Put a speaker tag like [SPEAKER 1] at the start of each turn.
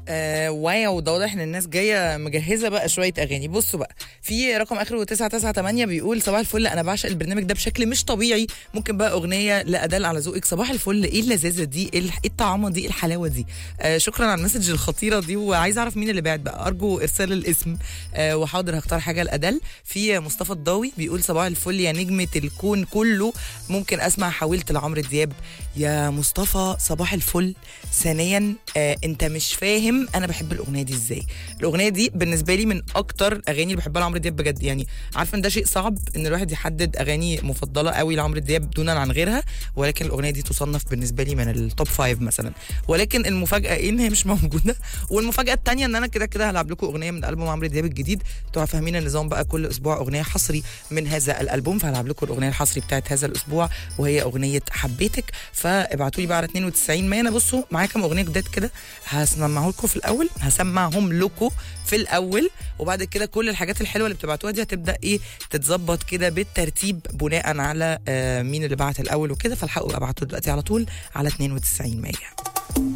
[SPEAKER 1] آه واو ده واضح ان الناس جايه مجهزه بقى شويه اغاني بصوا بقى في رقم اخره 998 بيقول صباح الفل انا بعشق البرنامج ده بشكل مش طبيعي ممكن بقى اغنيه لادال على ذوقك صباح الفل ايه اللذاذه دي ايه الح- إيه الطعامه دي إيه الحلاوه دي آه شكرا على المسج الخطيره دي وعايز اعرف مين اللي بعت بقى ارجو ارسال الاسم آه وحاضر هختار حاجه لادال في مصطفى الضاوي بيقول صباح الفل يا نجمه الكون كله ممكن اسمع حاولت لعمرو دياب يا مصطفى صباح الفل ثانيا آه انت مش فاهم انا بحب الاغنيه دي ازاي الاغنيه دي بالنسبه لي من اكتر اغاني اللي بحبها لعمرو دياب بجد يعني عارفه ان ده شيء صعب ان الواحد يحدد اغاني مفضله قوي لعمرو دياب دونا عن غيرها ولكن الاغنيه دي تصنف بالنسبه لي من التوب فايف مثلا ولكن المفاجاه ايه ان هي مش موجوده والمفاجاه الثانيه ان انا كده كده هلعب لكم اغنيه من البوم عمرو دياب الجديد انتوا فاهمين النظام بقى كل اسبوع اغنيه حصري من هذا الالبوم فهلعب لكم الاغنيه الحصري بتاعت هذا الاسبوع وهي اغنيه حبيتك فابعتوا لي بقى على 92 ما انا بصوا معايا كام اغنيه جداد كده هسمعه لكم في الاول هسمعهم لكم في الاول وبعد كده كل الحاجات الحلوه اللي بتبعتوها دي هتبدا ايه تتظبط كده بالترتيب بناء على آه مين اللي بعت الاول وكده فالحقوا ابعتوا دلوقتي على طول على 92 100